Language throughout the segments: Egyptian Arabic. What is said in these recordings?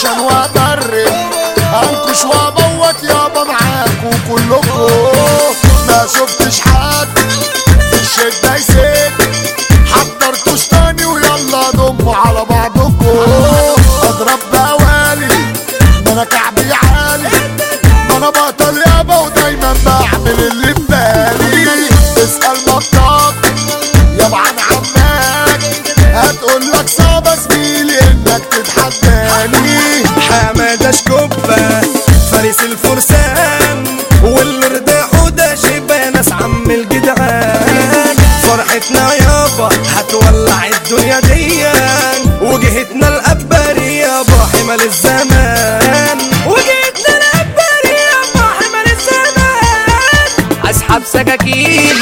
عشان وادرب انكش وابوت يابا معاكوا كلكوا ما شفتش حد في الشدة يسد حضرتوش تاني ويلا ضموا على بعضكوا اضرب بوالي ما انا كعبي عالي ما انا بطل يابا ودايما بعمل اللي ببالي اسأل مطاط يابا عن عماك هتقول لك صعب يا زميلي انك تتحداني حمادة شكوبة فارس الفرسان واللي رداحه ده شبه ناس عم الجدعان فرحتنا يابا هتولع الدنيا ديان وجهتنا الأبري يابا حمل الزمان وجهتنا الأبري يابا حمل الزمان اسحب سكاكين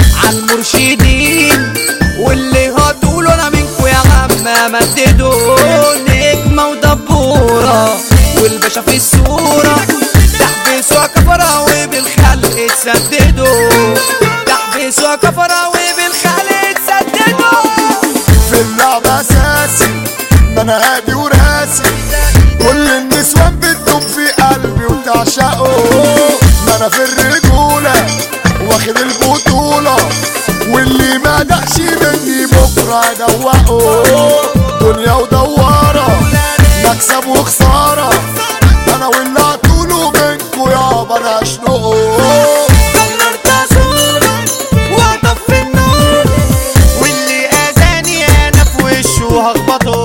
عالمرشدين واللي هتقولوا انا منكو يا عم مددوا نجمة ودبورة والباشا في الصورة تحبسوا كفرة وبالخلق تسددوا تحبسوا كفرة وبالخلق تسددوا في اللعبة اساسي ما انا هادي وراسي كل النسوان بتدوم في قلبي وتعشقه ما انا في الرجولة واخد البطولة واللي ما دقش مني بكرة ادوقه دنيا ودوارة مكسب وخسارة انا واللي هطوله منكو يابا انا اشنقه دمرت صورة واطفي النور واللي اذاني انا في وشه هخبطه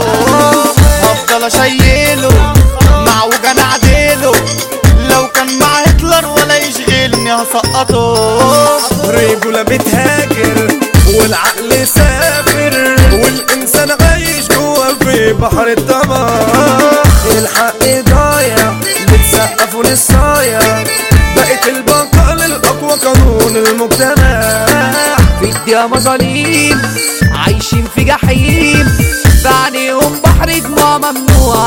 هفضل اشيله مع وجع اعدله لو كان مع هتلر ولا يشغلني هسقطه رجولة بتهاجر والعقل سافر والإنسان عايش جوا في بحر الدمار الحق ضايع بتسقفوا للصايع بقت البقاء للأقوى قانون المجتمع في الدنيا مظاليم عايشين في جحيم بعديهم بحر دموع ممنوع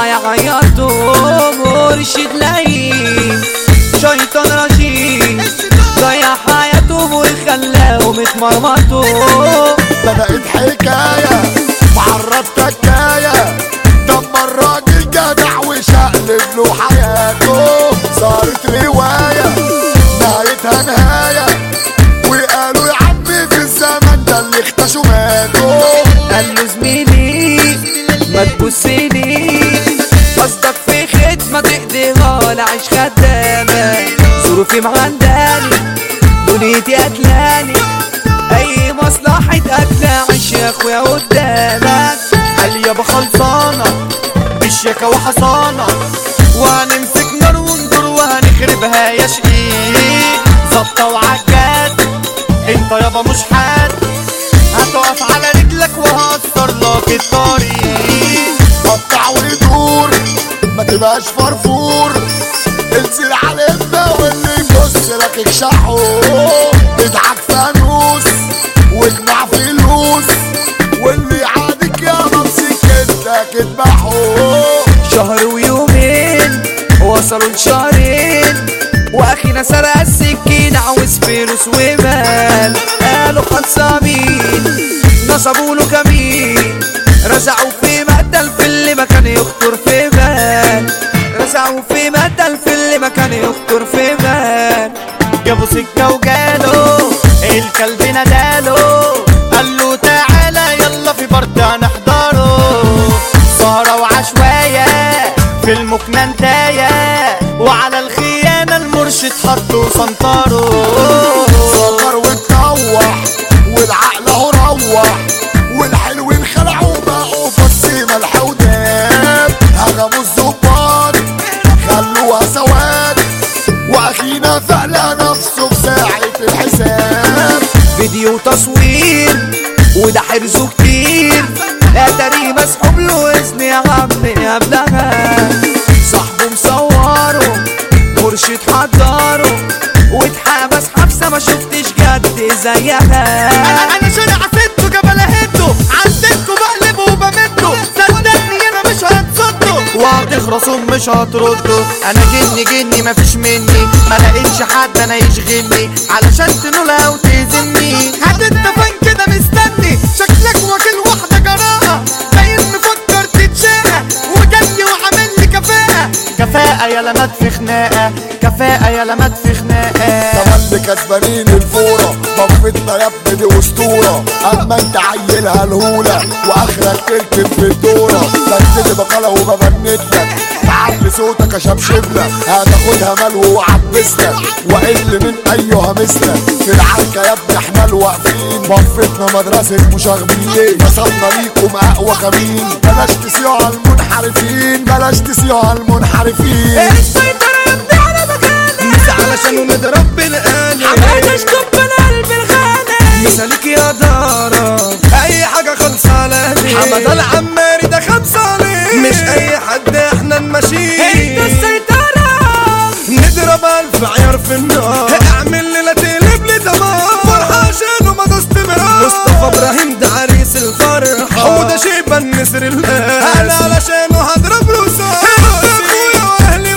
يعيطوا مرشد لئيم شيطان رجيم ضيع حياتهم وخلاهم اتمرمطوا بدأت حكاية معرض تكاية دمر راجل جدع وشقلب له حياته صارت رواية نهايتها نهاية وقالوا يا عمي في الزمن ده اللي اختشوا ماتوا قال له زميلي ما تبصلي قصدك في خدمة تقضيها لا عيش خدامة ظروفي معنداني دنيتي قتلاني اي مصلحة قتلة عيش يا اخويا قدامك قال يابا خلصانة بالشيكة وحصانة وهنمسك نار وندور وهنخربها يا شقيق ظبطة وعجات انت يابا مش حد هتقف على رجلك وهكسر لك الطريق قطع ويدور ما تبقاش فرفور انزل على الابنة واللي يبص لك اكشحه اضحك فانوس واجمع فلوس واللي عادك يا ممسك انت اذبحه شهر ويومين وصلوا لشهرين واخينا سرق السكين عاوز فلوس ومال قالوا خلصانين نصبوا له كمين رزعوا في مقتل في اللي ما كان يخطر في بال رزعوا في مقتل في اللي ما كان يخطر في بال جابوا سكة وجاله الكلب ناداله قال له تعالى يلا في برد هنحضره سهرة وعشواية في المكنة انتاية وعلى الخيانة المرشد حطه سنطره سكر واتطوح والعقل اهو روح والحلو انخلعوا بقوا بس ملح وداب هجموا الظباط خلوها سواد واخينا فعلا نفسه في ساعة الحساب فيديو تصوير وده حرزه كتير اتاري مسحوب له اذن يا عم يا ابنها صاحبه مصوره مرشد حضره واتحبس حبسه ما شفتش جد زيها انا شارع ستو جبل هدو عندكوا بقلب وبمدو صدقني انا مش هتصده وهتخرصوا مش هتردوا انا جني جني مفيش مني ما لقيتش حد انا يشغلني علشان تنولها وتهزمني هتتفن كده مستني شكلك واكل واحدة جراها باين مفكر تتشاقى وجاي وعامل لي كفاءة كفاءة يا لمات في خناقة كفاءة يا لمات في خناقة تملي كسبانين الفورة ضفتنا يا ابني دي اسطورة اما انت عيلها الهولة واخرك تركب في الدورة بنزل بقالة وببنت لك تعلي صوتك اشبشبلك هتاخدها ملو وعبسلك واقل من ايها مثلك في العركة يا ابني احنا الواقفين ضفتنا مدرسة مشاغبين وصلنا ليكم اقوى كمين بلاش تسيعوا على المنحرفين بلاش تسيعوا على المنحرفين السيطرة يا ابني على مكانك مش علشان نضرب بالآلة حبيت اشكب من قلب الخانق مثالك يا دارة اي حاجة خلص على دي حمد العماري ده خمسة عليه مش اي حد احنا نمشيه انت السيطرة نضرب الف عيار في النار اعمل ليلة تقلب لي دمار فرحة عشانه ما دوست مرار مصطفى ابراهيم ده عريس الفرحة حمودة شيبة النسر القاسي انا علشانه هضرب رصاص اخويا واهلي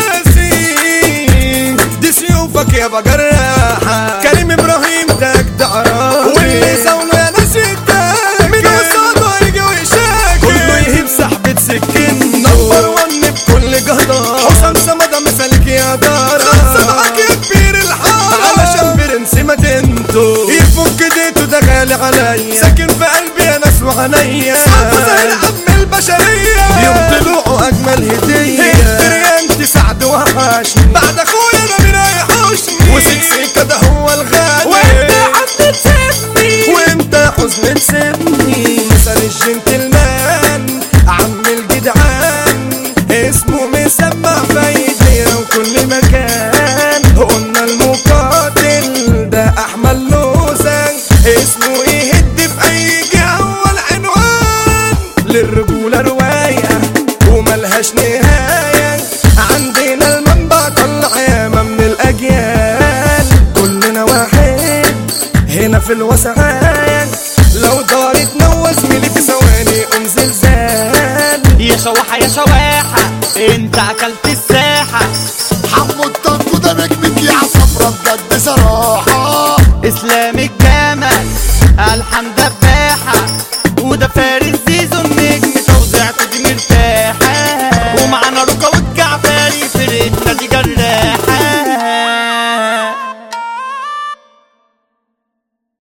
وناسي دي سيوفك يا بجراحة كريم ابراهيم ده اجدع راجل واللي زاوله يا ناس يتاكل مين وصاله هيجي ويشاكل كله يهيب سحبة سكين نمبر ون بكل جهدار حسام سمدة مثالك يا دارة خمسة معاك يا كبير الحارة علشان برنسي ما تنتو يفك ديته ده غالي عليا ساكن في قلبي يا ناس وعينيا زي العم البشرية يوم طلوعه أجمل هدية انت سعد وحشني بعد أخويا أنا بيريحوشني وسكسكة ده هو الغالي وانت حد تسيبني وانت حزن تسيبني مثل الجنتلمان عم الجدعان اسمه مسمع في ايدينا وكل مكان قلنا المقاتل ده احمد لوزان اسمه يهد في اي جهه هو العنوان للرجوله روايه وملهاش نهايه عندنا المنبع طلع ياما من الاجيال كلنا واحد هنا في الوسعان لو دارت نوى زميلي في ثواني قوم زلزال يا شواحة يا شواحة انت اكلت الساحة حمو الطنجو ده نجمك يا صفرة بجد سراب